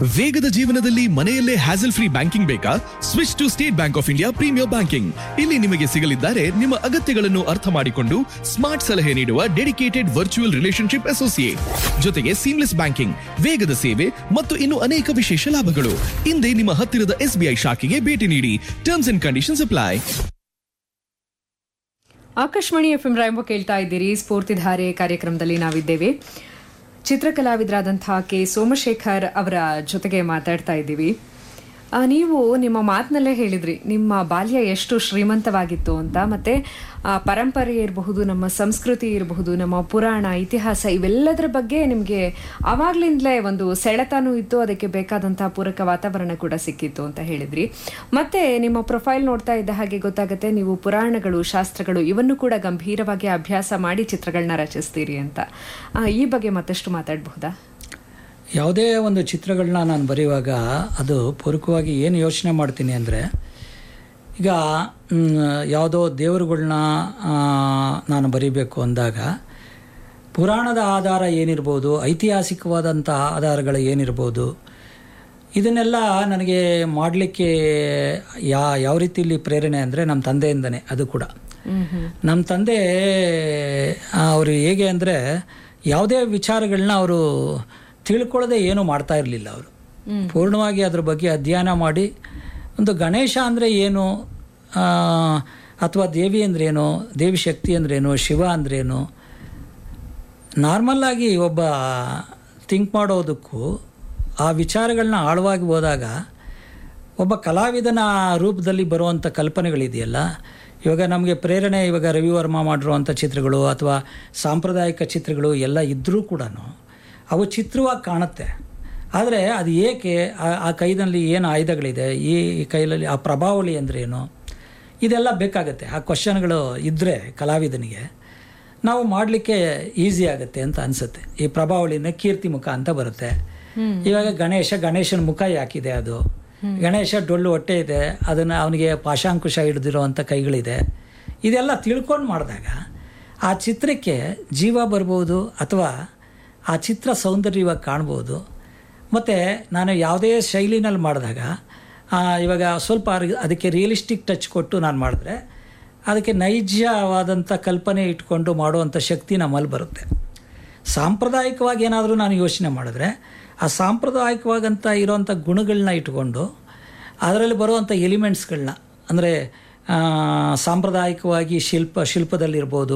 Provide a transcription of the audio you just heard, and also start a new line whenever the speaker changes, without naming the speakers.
ವೇಗದ ಜೀವನದಲ್ಲಿ ಮನೆಯಲ್ಲೇ ಹ್ಯಾಸಲ್ ಫ್ರೀ ಬ್ಯಾಂಕಿಂಗ್ ಬೇಕಾ switch to State Bank of India premier banking ಇಲ್ಲಿ ನಿಮಗೆ ಸಿಗಲಿದ್ದಾರೆ ನಿಮ್ಮ ಅಗತ್ಯಗಳನ್ನು ಅರ್ಥ ಮಾಡಿಕೊಂಡು ಸ್ಮಾರ್ಟ್ ಸಲಹೆ ನೀಡುವ ಡೆಡಿಕೇಟೆಡ್ ವರ್ಚುವಲ್ ರಿಲೇಶನ್ಶಿಪ್ ಅಸೋಸಿಯೇಟ್ ಜೊತೆಗೆ ಸೀಮ್ಲೆಸ್ ಬ್ಯಾಂಕಿಂಗ್ ವೇಗದ ಸೇವೆ ಮತ್ತು ಇನ್ನು ಅನೇಕ ವಿಶೇಷ ಲಾಭಗಳು ಹಿಂದೆ ನಿಮ್ಮ ಹತ್ತಿರದ ಎಸ್ಬಿಐ ಶಾಖೆಗೆ ಭೇಟಿ ನೀಡಿ terms and conditions apply
Akashvani F M ರಾಯಂಬ ಕೇಳ್ತಾ ಇದ್ದೀರಿ ಸ್ಫೂರ್ತಿಧಾರೆ ಕಾರ್ಯಕ್ರಮದಲ್ಲಿ ನಾವಿದ್ದೇವೆ ಚಿತ್ರಕಲಾವಿದರಾದಂತಹ ಕೆ ಸೋಮಶೇಖರ್ ಅವರ ಜೊತೆಗೆ ಮಾತಾಡ್ತಾ ಇದ್ದೀವಿ ಆ, ನೀವು ನಿಮ್ಮ ಮಾತಿನಲ್ಲೇ ಹೇಳಿದ್ರಿ ನಿಮ್ಮ ಬಾಲ್ಯ ಎಷ್ಟು ಶ್ರೀಮಂತವಾಗಿತ್ತು ಅಂತ ಮತ್ತೆ ಆ, ಪರಂಪರೆ ಇರಬಹುದು ನಮ್ಮ ಸಂಸ್ಕೃತಿ ಇರಬಹುದು ನಮ್ಮ ಪುರಾಣ ಇತಿಹಾಸ ಇವೆಲ್ಲದರ ಬಗ್ಗೆ ನಿಮಗೆ ಆವಾಗ್ಲಿಂದಲೇ ಒಂದು ಸೆಳೆತನೂ ಇತ್ತು ಅದಕ್ಕೆ ಬೇಕಾದಂತಹ ಪೂರಕ ವಾತಾವರಣ ಕೂಡ ಸಿಕ್ಕಿತ್ತು ಅಂತ ಹೇಳಿದ್ರಿ ಮತ್ತೆ ನಿಮ್ಮ ಪ್ರೊಫೈಲ್ ನೋಡ್ತಾ ಇದ್ದ ಹಾಗೆ ಗೊತ್ತಾಗುತ್ತೆ ನೀವು ಪುರಾಣಗಳು ಶಾಸ್ತ್ರಗಳು ಇವನ್ನು ಕೂಡ ಗಂಭೀರವಾಗಿ ಅಭ್ಯಾಸ ಮಾಡಿ ಚಿತ್ರಗಳನ್ನ ರಚಿಸ್ತೀರಿ ಅಂತ ಆ, ಈ ಬಗ್ಗೆ ಮತ್ತಷ್ಟು ಮಾತಾಡಬಹುದಾ
ಯಾವುದೇ ಒಂದು ಚಿತ್ರಗಳನ್ನ ನಾನು ಬರೆಯುವಾಗ ಅದು ಪೂರಕವಾಗಿ ಏನು ಯೋಚನೆ ಮಾಡ್ತೀನಿ ಅಂದರೆ ಈಗ ಮ್, ಯಾವುದೋ ದೇವರುಗಳ್ನ ಆ, ನಾನು ಬರೀಬೇಕು ಅಂದಾಗ ಪುರಾಣದ ಆಧಾರ ಏನಿರ್ಬೋದು ಐತಿಹಾಸಿಕವಾದಂಥ ಆಧಾರಗಳು ಏನಿರ್ಬೋದು ಇದನ್ನೆಲ್ಲ ನನಗೆ ಮಾಡಲಿಕ್ಕೆ ಯಾ ಯಾವ ರೀತಿಯಲ್ಲಿ ಪ್ರೇರಣೆ ಅಂದರೆ ನಮ್ಮ ತಂದೆಯಿಂದನೇ ಅದು ಕೂಡ ನಮ್ಮ ತಂದೆ ಅವರು ಹೇಗೆ ಅಂದರೆ ಯಾವುದೇ ವಿಚಾರಗಳನ್ನ ಅವರು ತಿಳ್ಕೊಳ್ಳದೆ ಏನೂ ಮಾಡ್ತಾ ಇರಲಿಲ್ಲ ಅವರು ಪೂರ್ಣವಾಗಿ ಅದ್ರ ಬಗ್ಗೆ ಅಧ್ಯಯನ ಮಾಡಿ ಒಂದು ಗಣೇಶ ಅಂದರೆ ಏನು ಅಥವಾ ದೇವಿ ಅಂದ್ರೇನು ದೇವಿ ಶಕ್ತಿ ಅಂದ್ರೇನು ಶಿವ ಅಂದ್ರೇನು ನಾರ್ಮಲ್ಲಾಗಿ ಒಬ್ಬ ಥಿಂಕ್ ಮಾಡೋದಕ್ಕೂ ಆ ವಿಚಾರಗಳನ್ನ ಆಳವಾಗಿ ಹೋದಾಗ ಒಬ್ಬ ಕಲಾವಿದನ ರೂಪದಲ್ಲಿ ಬರುವಂಥ ಕಲ್ಪನೆಗಳಿದೆಯಲ್ಲ ಇವಾಗ ನಮಗೆ ಪ್ರೇರಣೆ ಇವಾಗ ರವಿವರ್ಮ ಮಾಡಿರುವಂಥ ಚಿತ್ರಗಳು ಅಥವಾ ಸಾಂಪ್ರದಾಯಿಕ ಚಿತ್ರಗಳು ಎಲ್ಲ ಇದ್ದರೂ ಕೂಡ ಅವು ಚಿತ್ರವಾಗಿ ಕಾಣುತ್ತೆ ಆದರೆ ಅದು ಏಕೆ ಆ- ಆ ಕೈನಲ್ಲಿ ಏನು ಆಯುಧಗಳಿದೆ ಈ ಕೈಯಲ್ಲಿ ಆ ಪ್ರಭಾವಳಿ ಅಂದ್ರೇನು ಇದೆಲ್ಲ ಬೇಕಾಗುತ್ತೆ ಆ ಕ್ವಶನ್ಗಳು ಇದ್ದರೆ ಕಲಾವಿದನಿಗೆ ನಾವು ಮಾಡಲಿಕ್ಕೆ ಈಸಿ ಆಗುತ್ತೆ ಅಂತ ಅನಿಸುತ್ತೆ ಈ ಪ್ರಭಾವಳಿನ ಕೀರ್ತಿ ಮುಖ ಅಂತ ಬರುತ್ತೆ ಇವಾಗ ಗಣೇಶ ಗಣೇಶನ ಮುಖ ಯಾಕಿದೆ ಅದು ಗಣೇಶ ಡೊಳ್ಳು ಹೊಟ್ಟೆ ಇದೆ ಅದನ್ನು ಅವನಿಗೆ ಪಾಶಾಂಕುಶ ಹಿಡಿದಿರೋವಂಥ ಕೈಗಳಿದೆ ಇದೆಲ್ಲ ತಿಳ್ಕೊಂಡು ಮಾಡಿದಾಗ ಆ ಚಿತ್ರಕ್ಕೆ ಜೀವ ಬರ್ಬೋದು ಅಥವಾ ಆ ಚಿತ್ರ ಸೌಂದರ್ಯವಾಗಿ ಕಾಣ್ಬೋದು ಮತ್ತು ನಾನು ಯಾವುದೇ ಶೈಲಿನಲ್ಲಿ ಮಾಡಿದಾಗ ಆ, ಇವಾಗ ಸ್ವಲ್ಪ ಅರ್- ಅದಕ್ಕೆ ರಿಯಲಿಸ್ಟಿಕ್ ಟಚ್ ಕೊಟ್ಟು ನಾನು ಮಾಡಿದ್ರೆ ಅದಕ್ಕೆ ನೈಜವಾದಂಥ ಕಲ್ಪನೆ ಇಟ್ಕೊಂಡು ಮಾಡುವಂಥ ಶಕ್ತಿ ನಮ್ಮಲ್ಲಿ ಬರುತ್ತೆ ಸಾಂಪ್ರದಾಯಿಕವಾಗಿ ಏನಾದರೂ ನಾನು ಯೋಚನೆ ಮಾಡಿದ್ರೆ ಆ ಸಾಂಪ್ರದಾಯಿಕವಾಗಂತ ಇರೋವಂಥ ಗುಣಗಳನ್ನ ಇಟ್ಕೊಂಡು ಅದರಲ್ಲಿ ಬರುವಂಥ ಎಲಿಮೆಂಟ್ಸ್ಗಳನ್ನ ಅಂದರೆ ಸಾಂಪ್ರದಾಯಿಕವಾಗಿ ಶಿಲ್ಪ ಶಿಲ್ಪದಲ್ಲಿರ್ಬೋದು